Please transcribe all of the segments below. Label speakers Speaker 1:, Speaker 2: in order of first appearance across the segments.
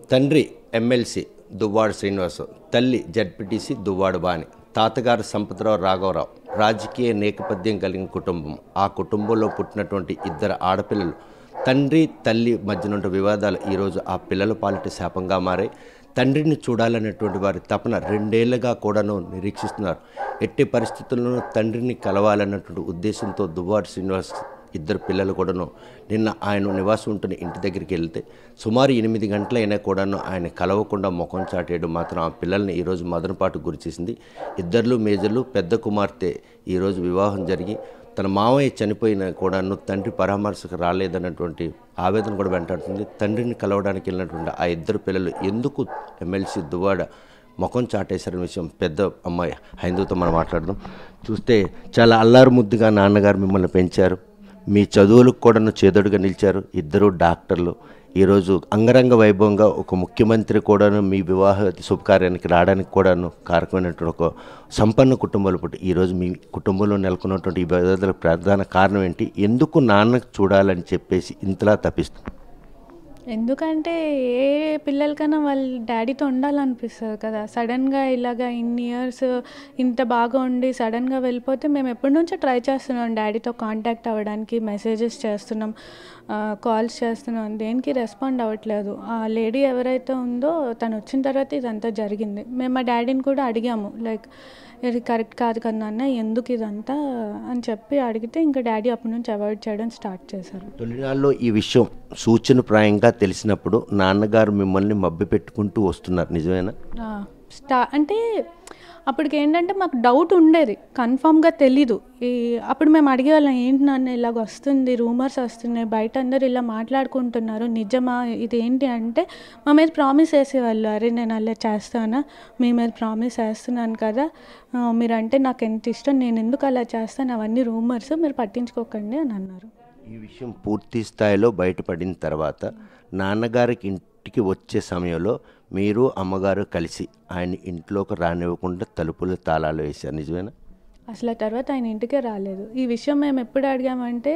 Speaker 1: తండ్రి ఎమ్మెల్సీ దువ్వాడ శ్రీనివాసు తల్లి జడ్పీటీసీ దువ్వాడ బాని తాతగారు సంపతరావు రాఘవరావు రాజకీయ నేపథ్యం కలిగిన కుటుంబం ఆ కుటుంబంలో పుట్టినటువంటి ఇద్దరు ఆడపిల్లలు తండ్రి తల్లి మధ్యనున్న వివాదాలు ఈరోజు ఆ పిల్లల పాలిట శాపంగా మారాయి తండ్రిని చూడాలనేటువంటి వారి తపన రెండేళ్లుగా కూడాను నిరీక్షిస్తున్నారు ఎట్టి పరిస్థితుల్లోనూ తండ్రిని కలవాలన్నటువంటి ఉద్దేశంతో దువ్వాడు శ్రీనివాస్ ఇద్దరు పిల్లలు కూడాను నిన్న ఆయన నివాసం ఉంటున్న ఇంటి దగ్గరికి వెళ్తే సుమారు ఎనిమిది గంటలైనా కూడాను ఆయన కలవకుండా ముఖం చాటేయడం మాత్రం ఆ పిల్లల్ని ఈరోజు మదనపాటు గురి చేసింది ఇద్దరు మేజర్లు పెద్ద కుమార్తె ఈరోజు వివాహం జరిగి తన మావయ్య చనిపోయిన కూడాను తండ్రి పరామర్శకు రాలేదన్నటువంటి ఆవేదన కూడా వెంటాడుతుంది తండ్రిని కలవడానికి వెళ్ళినటువంటి ఆ ఇద్దరు పిల్లలు ఎందుకు ఎమ్మెల్సీ దువ్వాడ ముఖం చాటేశారనే విషయం పెద్ద అమ్మాయి హైందవుతో మనం మాట్లాడదాం చూస్తే చాలా అల్లారు ముద్దుగా నాన్నగారు మిమ్మల్ని పెంచారు మీ చదువులకు కూడాను చేదోడుగా నిలిచారు ఇద్దరు డాక్టర్లు ఈరోజు అంగరంగ వైభవంగా ఒక ముఖ్యమంత్రి కూడాను మీ వివాహ శుభకార్యానికి రావడానికి కూడాను కారకమైనటువంటి ఒక సంపన్న కుటుంబాలు పుట్టి ఈరోజు మీ కుటుంబంలో నెలకొన్నటువంటి ఈ వివాదాలకు ప్రధాన కారణం ఏంటి ఎందుకు నాన్న చూడాలని చెప్పేసి ఇంతలా తప్పిస్తుంది
Speaker 2: ఎందుకంటే ఏ పిల్లలకైనా వాళ్ళ డాడీతో ఉండాలనిపిస్తుంది కదా సడన్గా ఇలాగా ఇన్ని ఇయర్స్ ఇంత బాగా ఉండి సడన్గా వెళ్ళిపోతే మేము ఎప్పటి నుంచో ట్రై చేస్తున్నాం డాడీతో కాంటాక్ట్ అవ్వడానికి మెసేజెస్ చేస్తున్నాం కాల్స్ చేస్తున్నాం దేనికి రెస్పాండ్ అవ్వట్లేదు ఆ లేడీ ఎవరైతే ఉందో తను వచ్చిన తర్వాత ఇదంతా జరిగింది మేము మా డాడీని కూడా అడిగాము లైక్ ఇది కరెక్ట్ కాదు కదా నాన్న ఎందుకు ఇదంతా అని చెప్పి అడిగితే ఇంకా డాడీ అప్పటి నుంచి అవాయిడ్ చేయడం స్టార్ట్ చేశారు
Speaker 1: తొలినాళ్ళలో ఈ విషయం సూచనప్రాయంగా తెలిసినప్పుడు నాన్నగారు మిమ్మల్ని మభ్య పెట్టుకుంటూ వస్తున్నారు నిజమేనా
Speaker 2: ఆ, స్టా అంటే అప్పటికి ఏంటంటే మాకు డౌట్ ఉండేది కన్ఫామ్గా తెలీదు ఈ అప్పుడు మేము అడిగేవాళ్ళం ఏంటి నాన్న ఇలాగ వస్తుంది రూమర్స్ వస్తున్నాయి బయట అందరు ఇలా మాట్లాడుకుంటున్నారు నిజమా ఇది ఏంటి అంటే మా మీద ప్రామిస్ వేసేవాళ్ళు అరే నేను అలా చేస్తానా మీ మీద ప్రామిస్ వేస్తున్నాను కదా ఆ, మీరంటే నాకు ఎంత ఇష్టం నేను ఎందుకు అలా చేస్తాను అవన్నీ రూమర్స్ మీరు పట్టించుకోకండి అని అన్నారు
Speaker 1: ఈ విషయం పూర్తి స్థాయిలో బయటపడిన తర్వాత నాన్నగారికి ఇంటికి వచ్చే సమయంలో మీరు అమ్మగారు కలిసి ఆయన ఇంట్లోకి రానివ్వకుండా తలుపులు తాళాలు వేశారు నిజమేనా
Speaker 2: అసలు ఆ తర్వాత ఆయన ఇంటికే రాలేదు ఈ విషయం మేము ఎప్పుడు అడిగామంటే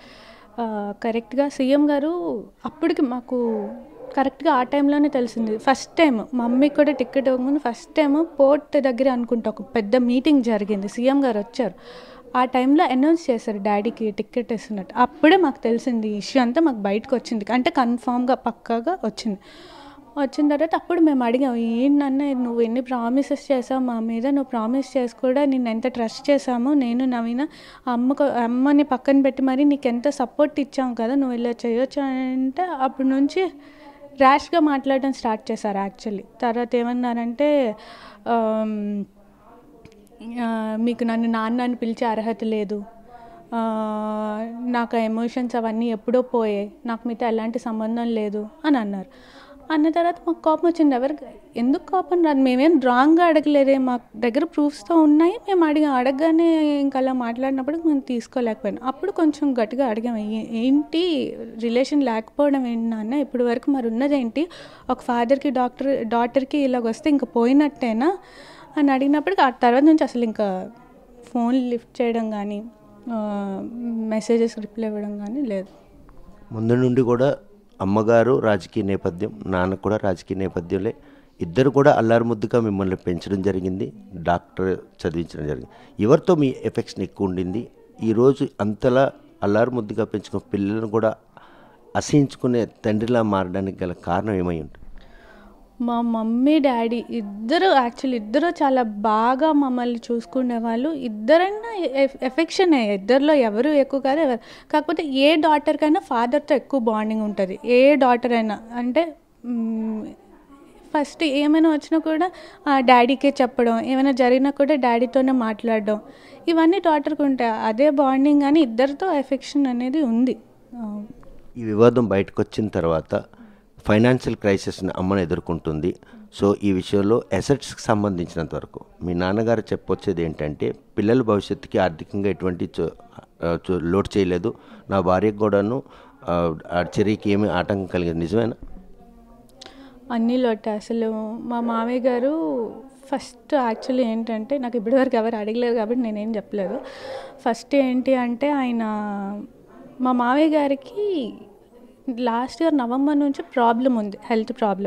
Speaker 2: ఆ, కరెక్ట్గా సీఎం గారు అప్పటికి మాకు కరెక్ట్గా ఆ టైంలోనే తెలిసింది ఫస్ట్ టైం మమ్మీకి కూడా టికెట్ ఇవ్వకముందు ఫస్ట్ టైం పోర్ట్ దగ్గర అనుకుంటా ఒక పెద్ద మీటింగ్ జరిగింది సీఎం గారు వచ్చారు ఆ టైంలో అనౌన్స్ చేశారు డాడీకి టికెట్ ఇస్తున్నట్టు అప్పుడే మాకు తెలిసింది ఈ ఇష్యూ అంతా మాకు బయటకు వచ్చింది అంటే కన్ఫామ్గా పక్కాగా వచ్చింది వచ్చిన తర్వాత అప్పుడు మేము అడిగాం ఏంటన్నా నువ్వు ఎన్ని ప్రామిసెస్ చేసావు మా మీద నువ్వు ప్రామిస్ చేసి కూడా నేను ఎంత ట్రస్ట్ చేసామో నేను నవీన ఆ అమ్మకు అమ్మని పక్కన పెట్టి మరి నీకు ఎంత సపోర్ట్ ఇచ్చాం కదా నువ్వు ఇలా చేయొచ్చు అంటే అప్పటి నుంచి ర్యాష్గా మాట్లాడడం స్టార్ట్ చేశారు యాక్చువల్లీ తర్వాత ఏమన్నారంటే ఆమ్, ఆ, మీకు నన్ను నాన్న అని పిలిచే అర్హత లేదు ఆ, నాకు ఆ ఎమోషన్స్ అవన్నీ ఎప్పుడో పోయాయి నాకు మీతో ఎలాంటి సంబంధం లేదు అని అన్నారు అన్న తర్వాత మాకు కోపం వచ్చింది ఎవరికి ఎందుకు కోపం రాదు మేమేం రాంగ్గా అడగలేదే మా దగ్గర ప్రూఫ్స్తో ఉన్నాయి మేము అడిగాం అడగగానే ఇంకా అలా మాట్లాడినప్పుడు మేము తీసుకోలేకపోయాం అప్పుడు కొంచెం గట్టిగా అడిగాం "ఏ- ఏంటి రిలేషన్ లేకపోవడం ఏంటి నాన్న ఇప్పటి వరకు మరి ఉన్నది ఏంటి ఒక ఫాదర్కి డాక్టర్ డాటర్కి ఇలాగ వస్తే ఇంకా పోయినట్టేనా అని అడిగినప్పటికి ఆ తర్వాత నుంచి అసలు ఇంకా ఫోన్ లిఫ్ట్ చేయడం కానీ మెసేజెస్ రిప్లై ఇవ్వడం కానీ లేదు
Speaker 1: ముందు నుండి కూడా అమ్మగారు రాజకీయ నేపథ్యం నాన్న కూడా రాజకీయ నేపథ్యంలే ఇద్దరు కూడా అల్లారు ముద్దుగా మిమ్మల్ని పెంచడం జరిగింది డాక్టర్ చదివించడం జరిగింది ఎవరితో మీ ఎఫెక్షన్ ఎక్కువ ఉండింది ఈరోజు అంతలా అల్లారు ముద్దుగా పెంచుకున్న పిల్లలను కూడా అసహించుకునే తండ్రిలా మారడానికి గల కారణం ఏమై ఉంటుంది
Speaker 2: మా మమ్మీ డాడీ ఇద్దరు యాక్చువల్లీ ఇద్దరు చాలా బాగా మమ్మల్ని చూసుకునే వాళ్ళు ఇద్దరైనా ఎఫెక్షన్ ఇద్దరిలో ఎవరు ఎక్కువ కాదు ఎవరు కాకపోతే ఏ డాటర్కైనా ఫాదర్తో ఎక్కువ బాండింగ్ ఉంటుంది ఏ డాటర్ అయినా అంటే ఫస్ట్ ఏమైనా వచ్చినా కూడా ఆ డాడీకే చెప్పడం ఏమైనా జరిగినా కూడా డాడీతోనే మాట్లాడడం ఇవన్నీ డాటర్కి ఉంటాయి అదే బాండింగ్ కానీ ఇద్దరితో ఎఫెక్షన్ అనేది ఉంది ఆ,
Speaker 1: ఈ వివాదం బయటకు వచ్చిన తర్వాత ఫైనాన్షియల్ క్రైసిస్ని అమ్మను ఎదుర్కొంటుంది సో ఈ విషయంలో అసెట్స్కి సంబంధించినంత వరకు మీ నాన్నగారు చెప్పొచ్చేది ఏంటంటే పిల్లల భవిష్యత్తుకి ఆర్థికంగా ఎటువంటి చో- ఆ, చో- లోటు చేయలేదు నా భార్యకు కూడాను ఆ, ఆ చర్యకి ఏమీ ఆటంకం కలిగేది నిజమేనా
Speaker 2: అన్నీ లోటే అసలు మా మామయ్య గారు ఫస్ట్ యాక్చువల్లీ ఏంటంటే నాకు ఇప్పటివరకు ఎవరు అడగలేదు కాబట్టి నేనేం చెప్పలేదు ఫస్ట్ ఏంటి అంటే ఆయన మా మామయ్య గారికి లాస్ట్ ఇయర్ నవంబర్ నుంచి ప్రాబ్లం ఉంది హెల్త్ ప్రాబ్లం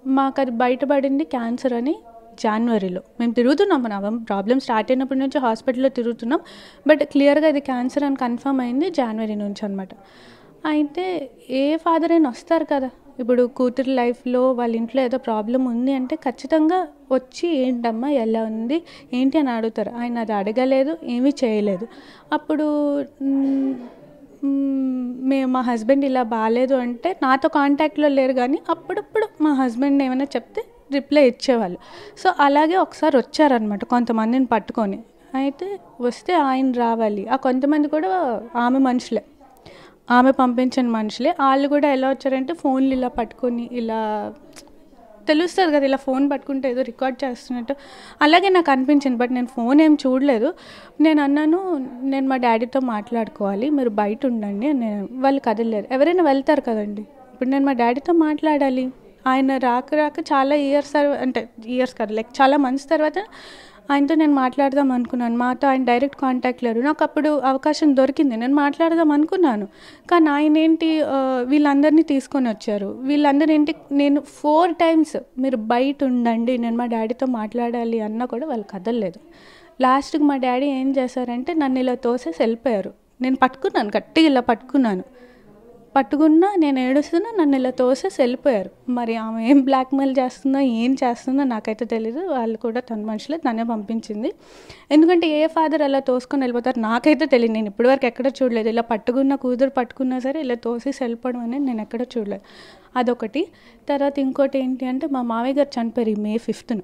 Speaker 2: మాకు అది బయటపడింది క్యాన్సర్ అని జనవరిలో మేము తిరుగుతున్నాం మన ప్రాబ్లమ్ స్టార్ట్ అయినప్పటి నుంచి హాస్పిటల్లో తిరుగుతున్నాం బట్ క్లియర్గా ఇది క్యాన్సర్ అని కన్ఫర్మ్ అయింది జనవరి నుంచి అనమాట అయితే ఏ ఫాదర్ అయినా వస్తారు కదా ఇప్పుడు కూతురు లైఫ్లో వాళ్ళ ఇంట్లో ఏదో ప్రాబ్లం ఉంది అంటే ఖచ్చితంగా వచ్చి ఏంటమ్మా ఎలా ఉంది ఏంటి అని అడుగుతారు ఆయన అది అడగలేదు ఏమీ చేయలేదు అప్పుడు మ్, మ్, మేము మా హస్బెండ్ ఇలా బాగాలేదు అంటే నాతో కాంటాక్ట్లో లేరు కానీ అప్పుడప్పుడు మా హస్బెండ్ ఏమైనా చెప్తే రిప్లై ఇచ్చేవాళ్ళు సో అలాగే ఒకసారి వచ్చారనమాట కొంతమందిని పట్టుకొని అయితే వస్తే ఆయన రావాలి ఆ కొంతమంది కూడా ఆమె మనుషులే ఆమె పంపించిన మనుషులే వాళ్ళు కూడా ఎలా వచ్చారంటే ఫోన్లు ఇలా పట్టుకొని ఇలా తెలుస్తుంది కదా ఇలా ఫోన్ పట్టుకుంటే ఏదో రికార్డ్ చేస్తున్నట్టు అలాగే నాకు అనిపించింది బట్ నేను ఫోన్ ఏం చూడలేదు నేను అన్నాను నేను మా డాడీతో మాట్లాడుకోవాలి మీరు బయట ఉండండి అని నేను వాళ్ళు కదలలేరు ఎవరైనా వెళ్తారు కదండి ఇప్పుడు నేను మా డాడీతో మాట్లాడాలి ఆయన రాక రాక చాలా ఇయర్స్ అంటే ఇయర్స్ కాదు లైక్ చాలా మంత్స్ తర్వాత ఆయనతో నేను మాట్లాడదాం అనుకున్నాను మాతో ఆయన డైరెక్ట్ కాంటాక్ట్ లేరు నాకు అప్పుడు అవకాశం దొరికింది నేను మాట్లాడదాం అనుకున్నాను కానీ ఆయన ఏంటి ఆ, వీళ్ళందరినీ తీసుకొని వచ్చారు వీళ్ళందరూ ఏంటి నేను ఫోర్ టైమ్స్ మీరు బయట ఉండండి నేను మా డాడీతో మాట్లాడాలి అన్నా కూడా వాళ్ళు కదలలేదు లాస్ట్కి మా డాడీ ఏం చేశారంటే నన్ను ఇలా తోసేసి వెళ్ళిపోయారు నేను పట్టుకున్నాను గట్టిగా ఇలా పట్టుకున్నాను పట్టుకున్నా నేను ఏడుస్తున్నా నన్ను ఇలా తోసేసి వెళ్ళిపోయారు మరి ఆమె ఏం బ్లాక్మెయిల్ చేస్తుందో ఏం చేస్తుందో నాకైతే తెలియదు వాళ్ళు కూడా తన మనుషులే తనే పంపించింది ఎందుకంటే ఏ ఫాదర్ అలా తోసుకొని వెళ్ళిపోతారు నాకైతే తెలియదు నేను ఇప్పటివరకు ఎక్కడ చూడలేదు ఇలా పట్టుకున్న కూతురు పట్టుకున్నా సరే ఇలా తోసేసి వెళ్ళిపోవడం అనేది నేను ఎక్కడ చూడలేదు అదొకటి తర్వాత ఇంకోటి ఏంటి అంటే మా మావయ్య గారు చనిపోయారు ఈ మే ఫిఫ్త్న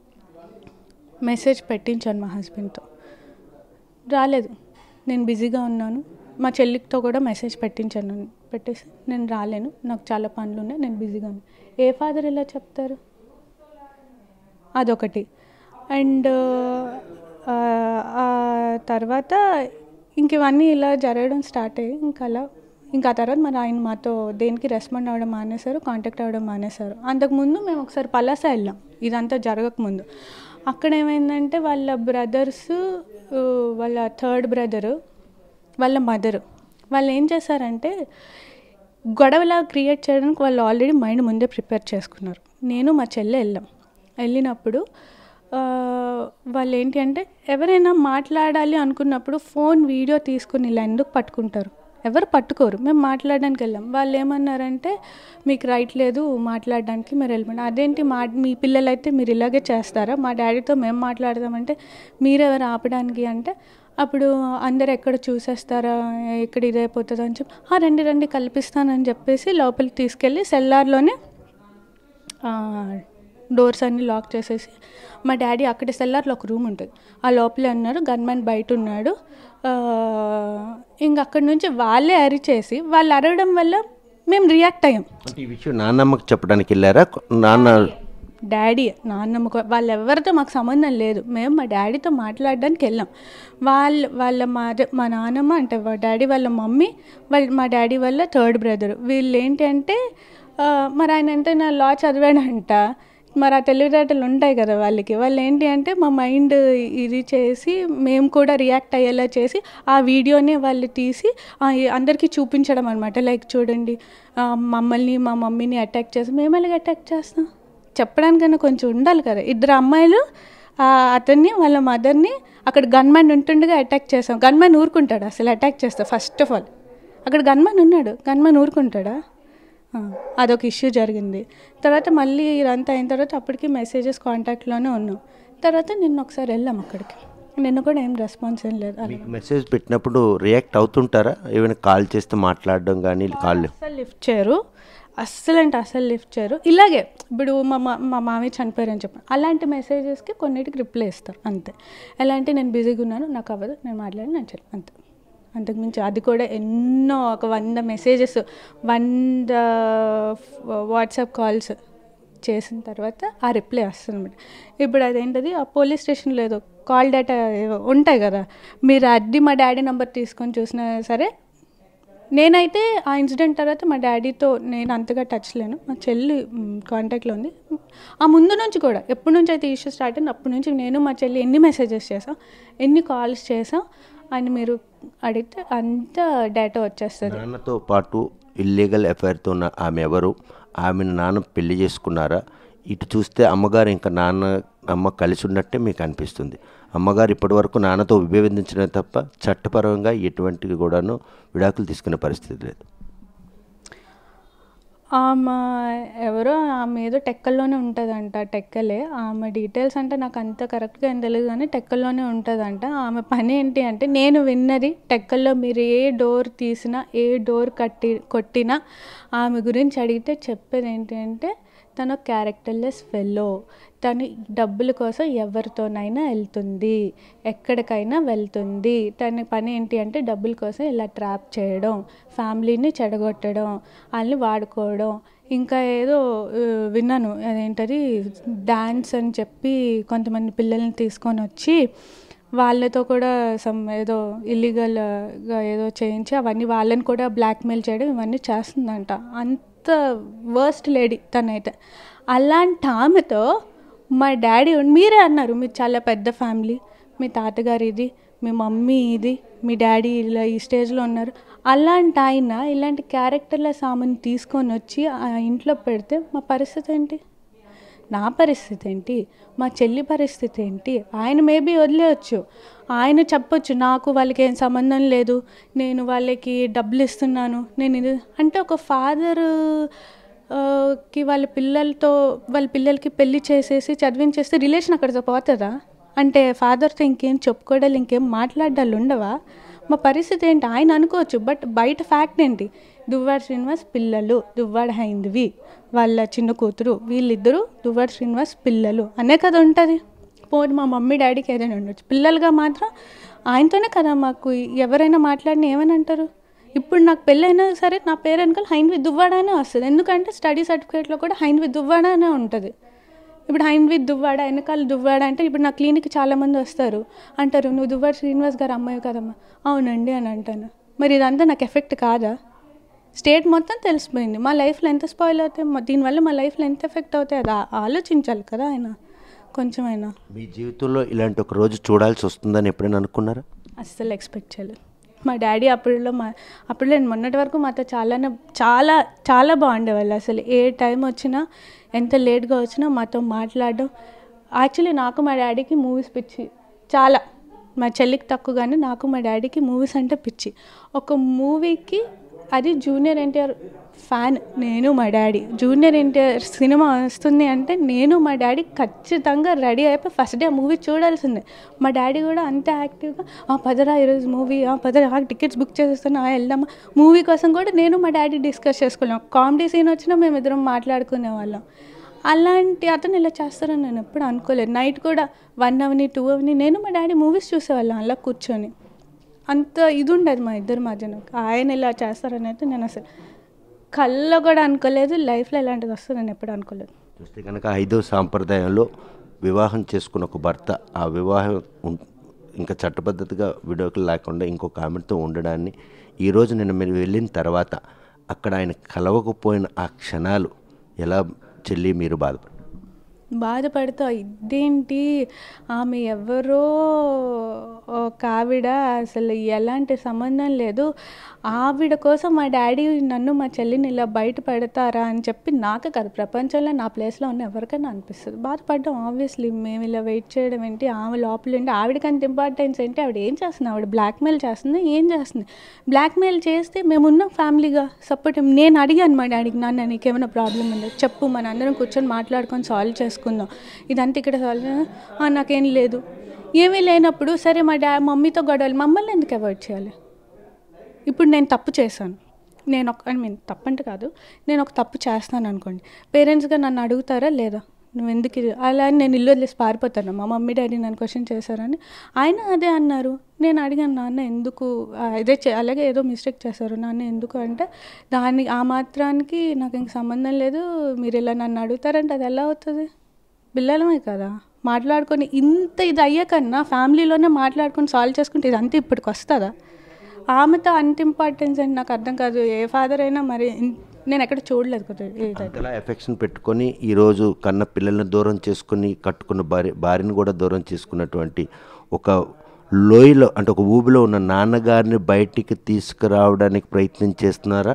Speaker 2: మెసేజ్ పెట్టించాను మా హస్బెండ్తో రాలేదు నేను బిజీగా ఉన్నాను మా చెల్లితో కూడా మెసేజ్ పెట్టించాను పెట్టేసి నేను రాలేను నాకు చాలా పనులు ఉన్నాయి నేను బిజీగా ఉన్నాను ఏ ఫాదర్ ఇలా చెప్తారు అదొకటి అండ్ ఆ తర్వాత ఇంక ఇవన్నీ ఇలా జరగడం స్టార్ట్ అయ్యి ఇంకా అలా ఇంకా ఆ తర్వాత మరి ఆయన మాతో దేనికి రెస్పాండ్ అవ్వడం మానేశారు కాంటాక్ట్ అవ్వడం మానేశారు అంతకుముందు మేము ఒకసారి పలాస వెళ్ళాం ఇదంతా జరగకముందు అక్కడ ఏమైందంటే వాళ్ళ బ్రదర్స్ వాళ్ళ థర్డ్ బ్రదరు వాళ్ళ మదరు వాళ్ళు ఏం చేశారంటే గొడవలా క్రియేట్ చేయడానికి వాళ్ళు ఆల్రెడీ మైండ్ ముందే ప్రిపేర్ చేసుకున్నారు నేను మా చెల్లె వెళ్ళాం వెళ్ళినప్పుడు ఆ, వాళ్ళు ఏంటి అంటే ఎవరైనా మాట్లాడాలి అనుకున్నప్పుడు ఫోన్ వీడియో తీసుకుని ఇలా ఎందుకు పట్టుకుంటారు ఎవరు పట్టుకోరు మేము మాట్లాడడానికి వెళ్ళాం వాళ్ళు ఏమన్నారంటే మీకు రైట్ లేదు మాట్లాడడానికి మీరు వెళ్ళిపోండి అదేంటి మా మీ పిల్లలైతే మీరు ఇలాగే చేస్తారా మా డాడీతో మేము మాట్లాడదామంటే మీరెవరు ఆపడానికి అంటే అప్పుడు అందరు ఎక్కడ చూసేస్తారా ఎక్కడ ఇదైపోతుంది అని చెప్పి "ఆ, రండి రండి కల్పిస్తానని చెప్పేసి లోపలికి తీసుకెళ్ళి సెల్లార్లోనే డోర్స్ అన్ని లాక్ చేసేసి మా డాడీ అక్కడ సెల్లార్లో ఒక రూమ్ ఉంటుంది ఆ లోపలే ఉన్నారు గన్మెన్ బయట ఉన్నాడు ఆ, ఇంక అక్కడి నుంచి వాళ్ళే అరిచేసి వాళ్ళు అరవడం వల్ల మేము రియాక్ట్ అయ్యాం
Speaker 1: అంటే ఈ విషయం నాన్నమ్మకి చెప్పడానికి వెళ్ళారా నాన్న
Speaker 2: డాడీ నాన్నమ్మ కూ- వాళ్ళు ఎవరితో మాకు సంబంధం లేదు మేము మా డాడీతో మాట్లాడడానికి వెళ్ళాం వాళ్ళ వాళ్ళ మా మా నాన్నమ్మ అంటే మా డాడీ వాళ్ళ మమ్మీ వాళ్ళ మా డాడీ వాళ్ళ థర్డ్ బ్రదర్ వీళ్ళు ఏంటి అంటే ఆ, మరి ఆయన అంటే నా లా చదివాడంట మరి ఆ తెలివితేటలు ఉంటాయి కదా వాళ్ళకి వాళ్ళు ఏంటి అంటే మా మైండ్ ఇది చేసి మేము కూడా రియాక్ట్ అయ్యేలా చేసి ఆ వీడియోని వాళ్ళు తీసి ఆ, అందరికీ చూపించడం అనమాట లైక్ చూడండి ఆ, మమ్మల్ని మా మమ్మీని అటాక్ చేసి మేము ఎలాగ అటాక్ చేస్తాం చెప్పడానికైనా కొంచెం ఉండాలి కదా ఇద్దరు అమ్మాయిలు ఆ, అతన్ని వాళ్ళ మదర్ని అక్కడ గన్మ్యాన్ ఉంటుండగా అటాక్ చేసాం గన్మ్యాన్ ఊరుకుంటాడు అసలు అటాక్ చేస్తా ఫస్ట్ ఆఫ్ ఆల్ అక్కడ గన్మ్యాన్ ఉన్నాడు గన్మ్యాన్ ఊరుకుంటాడా ఆ, అదొక ఇష్యూ జరిగింది తర్వాత మళ్ళీ ఇదంతా అయిన తర్వాత అప్పటికి మెసేజెస్ కాంటాక్ట్లోనే ఉన్నాం తర్వాత నిన్న ఒకసారి వెళ్ళాం అక్కడికి నిన్న కూడా ఏం రెస్పాన్స్ ఏం లేదు అలా
Speaker 1: మీకు మెసేజ్ పెట్టినప్పుడు రియాక్ట్ అవుతుంటారా ఏమైనా కాల్ చేస్తే మాట్లాడడం కానీ కాల్
Speaker 2: అస్సలు లిఫ్ట్ చేయరు అస్సలు అంటే అస్సలు లిఫ్ట్ చేయరు ఇలాగే ఇప్పుడు మా మా మా మామయ్య చనిపోయారని చెప్పాను అలాంటి మెసేజెస్కి కొన్నిటికి రిప్లై ఇస్తారు అంతే ఎలా అంటే నేను బిజీగా ఉన్నాను నాకు అవ్వదు నేను మాట్లాడి నేను చెప్పను అంతే అంతకుమించి అది కూడా ఎన్నో ఒక వంద మెసేజెస్ వంద వాట్సాప్ కాల్స్ చేసిన తర్వాత ఆ రిప్లై వస్తుంది అనమాట ఇప్పుడు అదేంటది ఆ పోలీస్ స్టేషన్లో ఏదో కాల్ డేటా ఉంటాయి కదా మీరు అది మా డాడీ నెంబర్ తీసుకొని చూసినా సరే నేనైతే ఆ ఇన్సిడెంట్ తర్వాత మా డాడీతో నేను అంతగా టచ్ లేను మా చెల్లి కాంటాక్ట్లో ఉంది ఆ ముందు నుంచి కూడా ఎప్పటి నుంచి అయితే ఇష్యూ స్టార్ట్ అయింది అప్పటి నుంచి నేను మా చెల్లి ఎన్ని మెసేజెస్ చేసాం ఎన్ని కాల్స్ చేసాం అని మీరు అడిగితే అంత డేటా వచ్చేస్తుంది
Speaker 1: నాన్నతో పాటు ఇల్లీగల్ ఎఫ్ఐఆర్తో ఉన్న ఆమె ఎవరు ఆమెను నాన్న పెళ్లి చేసుకున్నారా ఇటు చూస్తే అమ్మగారు ఇంకా నాన్న అమ్మ కలిసి ఉన్నట్టే మీకు అనిపిస్తుంది అమ్మగారు ఇప్పటివరకు నాన్నతో విభేదించడమే తప్ప చట్టపరంగా ఎటువంటి కూడాను విడాకులు తీసుకునే పరిస్థితి లేదు
Speaker 2: ఆమె ఎవరో ఆమె ఏదో టెక్కల్లోనే ఉంటుందంట టెక్కలే ఆమె డీటెయిల్స్ అంటే నాకు అంత కరెక్ట్గా ఏం తెలియదు కానీ టెక్కల్లోనే ఉంటుందంట ఆమె పని ఏంటి అంటే నేను విన్నది టెక్కల్లో మీరు ఏ డోర్ తీసినా ఏ డోర్ కట్టి కొట్టినా ఆమె గురించి అడిగితే చెప్పేది ఏంటి అంటే తను క్యారెక్టర్లెస్ ఫెల్లో తను డబ్బుల కోసం ఎవరితోనైనా వెళ్తుంది ఎక్కడికైనా వెళ్తుంది తన పని ఏంటి అంటే డబ్బుల కోసం ఇలా ట్రాప్ చేయడం ఫ్యామిలీని చెడగొట్టడం వాళ్ళని వాడుకోవడం ఇంకా ఏదో ఆ, విన్నాను అదేంటది డ్యాన్స్ అని చెప్పి కొంతమంది పిల్లల్ని తీసుకొని వచ్చి వాళ్ళతో కూడా సమ్ ఏదో ఇల్లీగల్గా ఏదో చేయించి అవన్నీ వాళ్ళని కూడా బ్లాక్మెయిల్ చేయడం ఇవన్నీ చేస్తుందంట అంత వర్స్ట్ లేడీ తనైతే అలాంటి ఆమెతో మా డాడీ ఉండి- మీరే అన్నారు మీరు చాలా పెద్ద ఫ్యామిలీ మీ తాతగారు ఇది మీ మమ్మీ ఇది మీ డాడీ ఇలా ఈ స్టేజ్లో ఉన్నారు అలాంటి ఆయన ఇలాంటి క్యారెక్టర్లెస్ ఆమెను తీసుకొని వచ్చి ఆ ఇంట్లో పెడితే మా పరిస్థితి ఏంటి నా పరిస్థితి ఏంటి మా చెల్లి పరిస్థితి ఏంటి ఆయన మేబీ వదిలేయచ్చు ఆయన చెప్పొచ్చు నాకు వాళ్ళకి ఏం సంబంధం లేదు నేను వాళ్ళకి డబ్బులు ఇస్తున్నాను నేను ఇది అంటే ఒక ఫాదర్ కి వాళ్ళ పిల్లలతో వాళ్ళ పిల్లలకి పెళ్లి చేసేసి చదివించేస్తే రిలేషన్ అక్కడితో పోతుందా అంటే ఫాదర్తో ఇంకేం చెప్పుకోవడాలు ఇంకేం మాట్లాడాలు ఉండవా మా పరిస్థితి ఏంటి ఆయన అనుకోవచ్చు బట్ బయట ఫ్యాక్ట్ ఏంటి దువ్వాడ శ్రీనివాస్ పిల్లలు దువ్వాడ హైందవి వాళ్ళ చిన్న కూతురు వీళ్ళిద్దరూ దువ్వాడ శ్రీనివాస్ పిల్లలు అనే కదా ఉంటుంది పోనీ మా మమ్మీ డాడీకి ఏదైనా ఉండొచ్చు పిల్లలుగా మాత్రం ఆయనతోనే కదా మాకు ఎవరైనా మాట్లాడిన ఏమని అంటారు ఇప్పుడు నాకు పెళ్ళైనా సరే నా పేరు వెనకాల హైందవి దువ్వాడానే వస్తుంది ఎందుకంటే స్టడీ సర్టిఫికేట్లో కూడా హైందవి దువ్వాడానే ఉంటుంది ఇప్పుడు హైందవి దువ్వాడ వెనకాల దువ్వాడ అంటే ఇప్పుడు నా క్లినిక్ చాలామంది వస్తారు అంటారు నువ్వు దువ్వాడ శ్రీనివాస్ గారు అమ్మాయి కదమ్మా అవునండి అని అంటాను మరి ఇదంతా నాకు ఎఫెక్ట్ కాదా స్టేట్ మొత్తం తెలిసిపోయింది మా లైఫ్లో ఎంత స్పాయిల్ అవుతాయి మా- దీనివల్ల మా లైఫ్లో ఎంత ఎఫెక్ట్ అవుతాయి అది ఆ- ఆలోచించాలి కదా ఆయన కొంచెమైనా
Speaker 1: మీ జీవితంలో ఇలాంటి ఒక రోజు చూడాల్సి వస్తుందని ఎప్పుడైనా అనుకున్నారా
Speaker 2: అస్సలు ఎక్స్పెక్ట్ చేయలేదు మా డాడీ అప్పుడులో మా అప్పుడు నేను మొన్నటి వరకు మాతో చాలానే చాలా చాలా బాగుండేవాళ్ళు అసలు ఏ టైం వచ్చినా ఎంత లేట్గా వచ్చినా మాతో మాట్లాడడం యాక్చువల్లీ నాకు మా డాడీకి మూవీస్ పిచ్చి చాలా మా చెల్లికి తక్కువ కానీ నాకు మా డాడీకి మూవీస్ అంటే పిచ్చి ఒక మూవీకి అది జూనియర్ ఎన్టీఆర్ ఫ్యాన్ నేను మా డాడీ జూనియర్ ఎన్టీఆర్ సినిమా వస్తుంది అంటే నేను మా డాడీ ఖచ్చితంగా రెడీ అయిపోయి ఫస్ట్ డే మూవీ చూడాల్సిందే మా డాడీ కూడా అంతే యాక్టివ్గా ఆ పదరా ఈరోజు మూవీ ఆ పదరా టికెట్స్ బుక్ చేసేస్తాను ఆ వెళ్దామా మూవీ కోసం కూడా నేను మా డాడీ డిస్కస్ చేసుకున్నాం కామెడీ సీన్ వచ్చినా మేము ఇద్దరం మాట్లాడుకునే వాళ్ళం అలాంటి అతను ఇలా చేస్తారని నేను ఎప్పుడు అనుకోలేదు నైట్ కూడా వన్ అవని టూ అవని నేను మా డాడీ మూవీస్ చూసేవాళ్ళం అలా కూర్చొని అంత ఇది ఉండదు మా ఇద్దరి మధ్యన ఆయన ఇలా చేస్తారని అయితే నేను అసలు కళ్ళలో కూడా అనుకోలేదు లైఫ్లో ఇలాంటిది వస్తుంది నేను ఎప్పుడు అనుకోలేదు
Speaker 1: చూస్తే కనుక ఐదో సాంప్రదాయంలో వివాహం చేసుకున్న ఒక భర్త ఆ వివాహం ఉం- ఇంకా చట్టబద్ధతగా విడాకులు లేకుండా ఇంకొక ఆమెతో ఉండడాన్ని ఈరోజు నేను మీరు వెళ్ళిన తర్వాత అక్కడ ఆయన కలవకపోయిన ఆ క్షణాలు ఎలా చెల్లి మీరు బాధపడ్డారు
Speaker 2: బాధపడుతూ ఇదేంటి ఆమె ఎవరో ఒక ఆవిడ అసలు ఎలాంటి సంబంధం లేదు ఆవిడ కోసం మా డాడీ నన్ను మా చెల్లిని ఇలా బయట పెడతారా అని చెప్పి నాకే కాదు ప్రపంచంలో నా ప్లేస్లో ఉన్న ఎవరికైనా అనిపిస్తుంది బాధపడ్డాం ఆబ్వియస్లీ మేము ఇలా వెయిట్ చేయడం ఏంటి ఆమె లోపల ఏంటి ఆవిడకి అంత ఇంపార్టెన్స్ ఏంటి ఆవిడ ఏం చేస్తుంది ఆవిడ బ్లాక్మెయిల్ చేస్తుంది ఏం చేస్తుంది బ్లాక్మెయిల్ చేస్తే మేమున్నాం ఫ్యామిలీగా సపోర్ట్ నేను అడిగాను మా డాడీకి నాన్న నీకేమైనా ప్రాబ్లం ఉందో చెప్పు మన అందరం కూర్చొని మాట్లాడుకొని సాల్వ్ చేసుకుందాం ఇదంతా ఇక్కడ సాల్వ్ చే- నాకేం లేదు ఏమీ లేనప్పుడు సరే మా డా మమ్మీతో గొడవలు మమ్మల్ని ఎందుకు అవాయిడ్ చేయాలి ఇప్పుడు నేను తప్పు చేశాను నేను ఒక ఐ మీన్ తప్పు అంటే కాదు నేను ఒక తప్పు చేస్తాను అనుకోండి పేరెంట్స్గా నన్ను అడుగుతారా లేదా నువ్వు ఎందుకు ఇది- అలా అని నేను ఇల్లు వదిలేసి పారిపోతాను మా మమ్మీ డాడీ నన్ను క్వశ్చన్ చేశారని ఆయన అదే అన్నారు నేను అడిగాను నాన్న ఎందుకు ఆ, ఇదే చే- అలాగే ఏదో మిస్టేక్ చేశారు నాన్న ఎందుకు అంటే దాని ఆ మాత్రానికి నాకు ఇంక సంబంధం లేదు మీరు ఇలా నన్ను అడుగుతారంటే అది ఎలా అవుతుంది పిల్లలమే కదా మాట్లాడుకొని ఇంత ఇది అయ్యాకన్నా ఫ్యామిలీలోనే మాట్లాడుకొని సాల్వ్ చేసుకుంటే ఇదంతా ఇప్పటికి వస్తుందా ఆమెతో అంత ఇంపార్టెన్స్ అని నాకు అర్థం కాదు ఏ ఫాదర్ అయినా మరి ఇన్- నేను ఎక్కడ చూడలేదు కదా ఏదైతే
Speaker 1: అంతలా ఎఫెక్షన్ పెట్టుకొని ఈరోజు కన్న పిల్లల్ని దూరం చేసుకుని కట్టుకున్న భార్య భార్యను కూడా దూరం చేసుకున్నటువంటి ఒక లోయలో అంటే ఒక ఊబిలో ఉన్న నాన్నగారిని బయటికి తీసుకురావడానికి ప్రయత్నం చేస్తున్నారా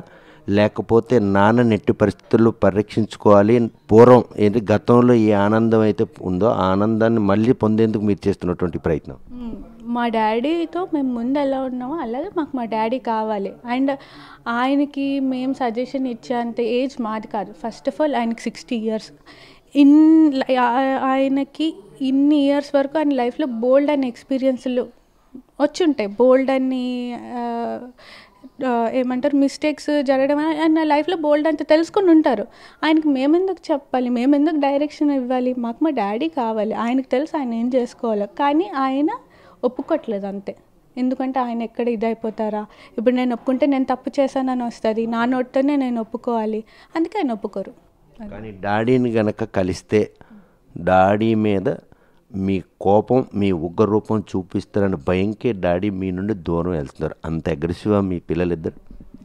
Speaker 1: లేకపోతే నాన్న నెట్టి పరిస్థితుల్లో పరీక్షించుకోవాలి పూర్వం ఏంటి గతంలో ఏ ఆనందం అయితే ఉందో ఆ ఆనందాన్ని మళ్ళీ పొందేందుకు మీరు చేస్తున్నటువంటి ప్రయత్నం
Speaker 2: మ్మ్. మా డాడీతో మేము ముందు ఎలా ఉన్నామో అలాగే మాకు మా డాడీ కావాలి అండ్ ఆయనకి మేము సజెషన్ ఇచ్చేంత ఏజ్ మాది కాదు ఫస్ట్ ఆఫ్ ఆల్ ఆయనకి సిక్స్టీ ఇయర్స్ ఇన్ ఆ- ఆయనకి ఇన్ని ఇయర్స్ వరకు ఆయన లైఫ్లో బోల్డ్ అనే ఎక్స్పీరియన్స్లు వచ్చుంటాయి బోల్డ్ అని ఆ, ఆ, ఏమంటారు మిస్టేక్స్ జరగడం ఆయన లైఫ్లో బోల్డ్ అంత తెలుసుకుని ఉంటారు ఆయనకి మేమెందుకు చెప్పాలి మేమెందుకు డైరెక్షన్ ఇవ్వాలి మాకు మా డాడీ కావాలి ఆయనకు తెలుసు ఆయన ఏం చేసుకోవాలి కానీ ఆయన ఒప్పుకోవట్లేదు అంతే ఎందుకంటే ఆయన ఎక్కడ ఇదైపోతారా ఇప్పుడు నేను ఒప్పుకుంటే నేను తప్పు చేశానని వస్తుంది నా నోటితోనే నేను ఒప్పుకోవాలి అందుకే ఆయన ఒప్పుకోరు
Speaker 1: కానీ డాడీని గనక కలిస్తే డాడీ మీద మీ కోపం మీ ఉగ్ర రూపం చూపిస్తారని భయంకే డాడీ మీ నుండి దూరం వెళ్తున్నారు అంత అగ్రెసివ్గా మీ పిల్లలిద్దరు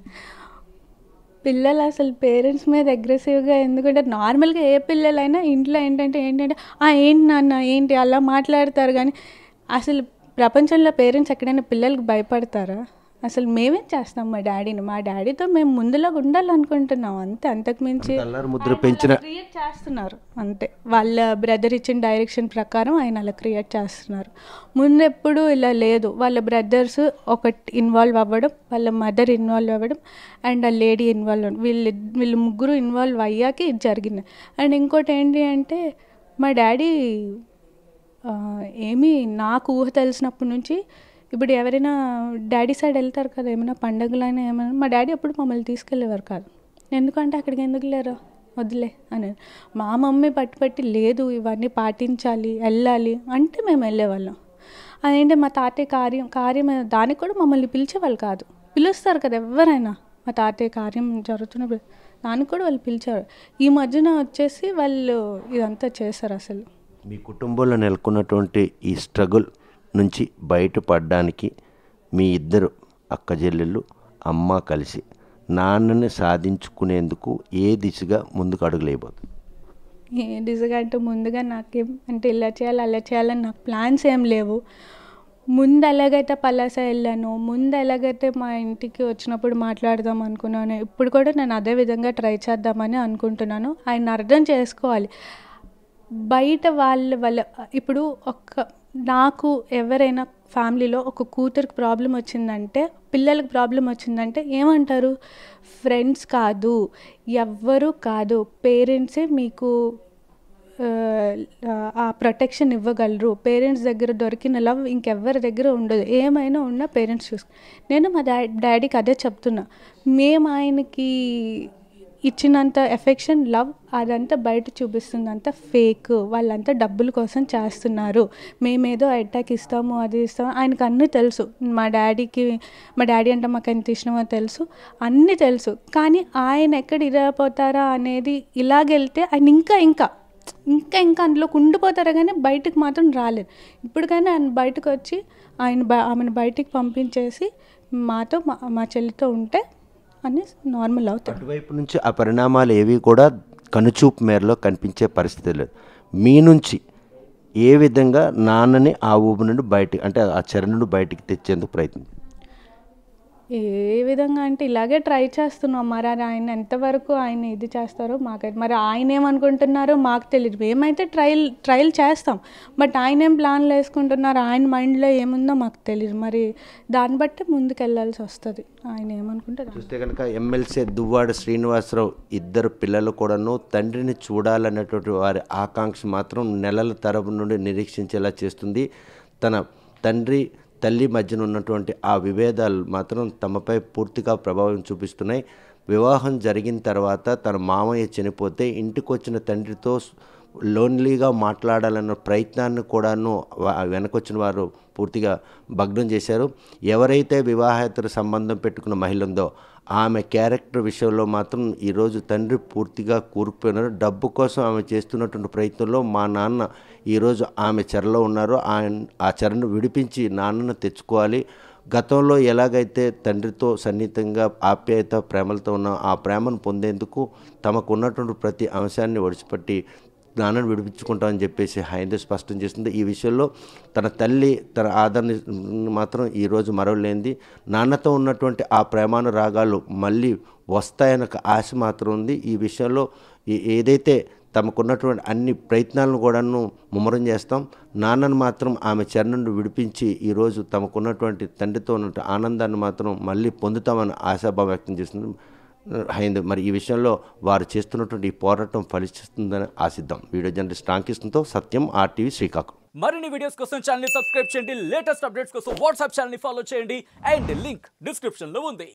Speaker 2: పిల్లలు అసలు పేరెంట్స్ మీద అగ్రెసివ్గా ఎందుకంటే నార్మల్గా ఏ పిల్లలైనా ఇంట్లో ఏంటంటే ఏంటంటే "ఆ, ఏంటి నాన్న ఏంటి అలా మాట్లాడతారు కానీ అసలు ప్రపంచంలో పేరెంట్స్ ఎక్కడైనా పిల్లలకు భయపడతారా అసలు మేమేం చేస్తాం మా డాడీని మా డాడీతో మేము ముందులాగా ఉండాలనుకుంటున్నాం అంతే అంతకు మించి
Speaker 1: అల్లరి ముద్ర పెంచిన
Speaker 2: క్రియేట్ చేస్తున్నారు అంతే వాళ్ళ బ్రదర్ ఇచ్చిన డైరెక్షన్ ప్రకారం ఆయన అలా క్రియేట్ చేస్తున్నారు ముందు ఎప్పుడు ఇలా లేదు వాళ్ళ బ్రదర్స్ ఒకటి ఇన్వాల్వ్ అవ్వడం వాళ్ళ మదర్ ఇన్వాల్వ్ అవ్వడం అండ్ ఆ లేడీ ఇన్వాల్వ్ అవ్వడం వీళ్ళు వీళ్ళు ముగ్గురు ఇన్వాల్వ్ అయ్యాక ఇది జరిగింది అండ్ ఇంకోటి ఏంటి అంటే మా డాడీ ఆ, ఏమీ నాకు ఊహ తెలిసినప్పటి నుంచి ఇప్పుడు ఎవరైనా డాడీ సైడ్ వెళ్తారు కదా ఏమైనా పండగలైనా ఏమైనా మా డాడీ అప్పుడు మమ్మల్ని తీసుకెళ్ళేవారు కాదు ఎందుకంటే అక్కడికి ఎందుకు లేరు వదిలే అని మా మమ్మీ పట్టి పట్టి లేదు ఇవన్నీ పాటించాలి వెళ్ళాలి అంటే మేము వెళ్ళేవాళ్ళం అదేంటి మా తాతయ్య కార్యం కార్యం దానికి కూడా మమ్మల్ని పిలిచేవాళ్ళు కాదు పిలుస్తారు కదా ఎవరైనా మా తాతయ్య కార్యం జరుగుతున్నప్పుడు దానికి కూడా వాళ్ళు పిలిచారు ఈ మధ్యన వచ్చేసి వాళ్ళు ఇదంతా చేశారు అసలు
Speaker 1: మీ కుటుంబంలో నెలకొన్నటువంటి ఈ స్ట్రగుల్ నుంచి బయటపడడానికి మీ ఇద్దరు అక్క చెల్లెళ్ళు అమ్మ కలిసి నాన్నని సాధించుకునేందుకు ఏ దిశగా ముందుకు అడుగులేయబోతుంది
Speaker 2: ఏ డిజగా అంటే ముందుగా నాకేం అంటే ఇలా చేయాలి అలా చేయాలని నాకు ప్లాన్స్ ఏం లేవు ముందు ఎలాగైతే పలాస వెళ్ళాను ముందు ఎలాగైతే మా ఇంటికి వచ్చినప్పుడు మాట్లాడదాం అనుకున్నాను ఇప్పుడు కూడా నేను అదే విధంగా ట్రై చేద్దామని అనుకుంటున్నాను ఆయన అర్థం చేసుకోవాలి బయట వాళ్ళ వాళ్ళ ఇప్పుడు ఒక నాకు ఎవరైనా ఫ్యామిలీలో ఒక కూతురికి ప్రాబ్లం వచ్చిందంటే పిల్లలకు ప్రాబ్లం వచ్చిందంటే ఏమంటారు ఫ్రెండ్స్ కాదు ఎవ్వరు కాదు పేరెంట్సే మీకు ఆ, ఆ ప్రొటెక్షన్ ఇవ్వగలరు పేరెంట్స్ దగ్గర దొరికిన లవ్ ఇంకెవ్వరి దగ్గర ఉండదు ఏమైనా ఉన్నా పేరెంట్స్ చూసు నేను మా డా డాడీకి అదే చెప్తున్నా మేము ఆయనకి ఇచ్చినంత ఎఫెక్షన్ లవ్ అదంతా బయట చూపిస్తుంది అంతా ఫేక్ వాళ్ళంతా డబ్బుల కోసం చేస్తున్నారు మేమేదో అటాక్ ఇస్తాము అది ఇస్తాము ఆయనకు అన్నీ తెలుసు మా డాడీకి మా డాడీ అంటే మాకు ఎంత ఇష్టమో తెలుసు అన్నీ తెలుసు కానీ ఆయన ఎక్కడ ఇదైపోతారా అనేది ఇలాగెళ్తే ఆయన ఇంకా ఇంకా ఇంకా ఇంకా అందులోకి ఉండిపోతారు కానీ బయటకు మాత్రం రాలేదు ఇప్పుడు కానీ ఆయన బయటకు వచ్చి ఆయన బ ఆమెను బయటికి పంపించేసి మాతో మా మా చెల్లితో ఉంటే అని నార్మల్ అవుతాడు
Speaker 1: అటువైపు నుంచి ఆ పరిణామాలు ఏవి కూడా కనుచూపు మేరలో కనిపించే పరిస్థితి లేదు మీ నుంచి ఏ విధంగా నాన్నని ఆ ఊబి నుండి బయటికి అంటే ఆ చెర నుండి బయటికి తెచ్చేందుకు ప్రయత్నం
Speaker 2: ఏ విధంగా అంటే ఇలాగే ట్రై చేస్తున్నాం మరి అది ఆయన ఎంతవరకు ఆయన ఇది చేస్తారో మాకైతే మరి ఆయన ఏమనుకుంటున్నారో మాకు తెలియదు మేమైతే ట్రయల్ ట్రయల్ చేస్తాం బట్ ఆయన ఏం ప్లాన్లు వేసుకుంటున్నారు ఆయన మైండ్లో ఏముందో మాకు తెలియదు మరి దాన్ని బట్టి ముందుకు వెళ్ళాల్సి వస్తుంది ఆయన ఏమనుకుంటే దాన్ని
Speaker 1: చూస్తే కనుక ఎమ్మెల్సీ దువ్వాడ శ్రీనివాసరావు ఇద్దరు పిల్లలు కూడాను తండ్రిని చూడాలన్నటువంటి వారి ఆకాంక్ష మాత్రం నెలల తరపు నుండి నిరీక్షించేలా చేస్తుంది తన తండ్రి తల్లి మధ్యన ఉన్నటువంటి ఆ విభేదాలు మాత్రం తమపై పూర్తిగా ప్రభావం చూపిస్తున్నాయి వివాహం జరిగిన తర్వాత తన మామయ్య చనిపోతే ఇంటికి వచ్చిన తండ్రితో లోన్లీగా మాట్లాడాలన్న ప్రయత్నాన్ని కూడాను వా- వెనకొచ్చిన వారు పూర్తిగా భగ్నం చేశారు ఎవరైతే వివాహేతర సంబంధం పెట్టుకున్న మహిళ ఉందో ఆమె క్యారెక్టర్ విషయంలో మాత్రం ఈరోజు తండ్రి పూర్తిగా కూరుకుపోయినారు డబ్బు కోసం ఆమె చేస్తున్నటువంటి ప్రయత్నంలో మా నాన్న ఈరోజు ఆమె చెరలో ఉన్నారు ఆయన ఆ చెరను విడిపించి నాన్నను తెచ్చుకోవాలి గతంలో ఎలాగైతే తండ్రితో సన్నిహితంగా ఆప్యాయత ప్రేమలతో ఉన్న ఆ ప్రేమను పొందేందుకు తమకు ఉన్నటువంటి ప్రతి అంశాన్ని ఒడిచిపట్టి నాన్నను విడిపించుకుంటామని చెప్పేసి హైందవ స్పష్టం చేస్తుంది ఈ విషయంలో తన తల్లి తన ఆదరణ మాత్రం ఈరోజు మరవలేంది నాన్నతో ఉన్నటువంటి ఆ ప్రేమానురాగాలు మళ్ళీ వస్తాయన్న ఒక ఆశ మాత్రం ఉంది ఈ విషయంలో ఏ- ఏదైతే తమకున్నటువంటి అన్ని ప్రయత్నాలను కూడాను ముమ్మరం చేస్తాం నాన్నను మాత్రం ఆమె చరణ్ నుండి విడిపించి ఈరోజు తమకున్నటువంటి తండ్రితో ఉన్న ఆనందాన్ని మాత్రం మళ్ళీ పొందుతామని ఆశాభావం వ్యక్తం చేస్తుంది హైందవ్ మరి ఈ విషయంలో వారు చేస్తున్నటువంటి ఈ పోరాటం ఫలిస్తుందని ఆశిద్దాం వీడియో జర్నలిస్ట్ రాంకృష్ణతో సత్యం ఆర్టీవీ శ్రీకాకుళం
Speaker 3: మరిన్ని వీడియోస్ కోసం ఛానల్ సబ్స్క్రైబ్ చేయండి లేటెస్ట్ అప్డేట్స్ కోసం వాట్సాప్ ఛానల్ ఫాలో చేయండి అండ్ లింక్ డిస్క్రిప్షన్ లో ఉంది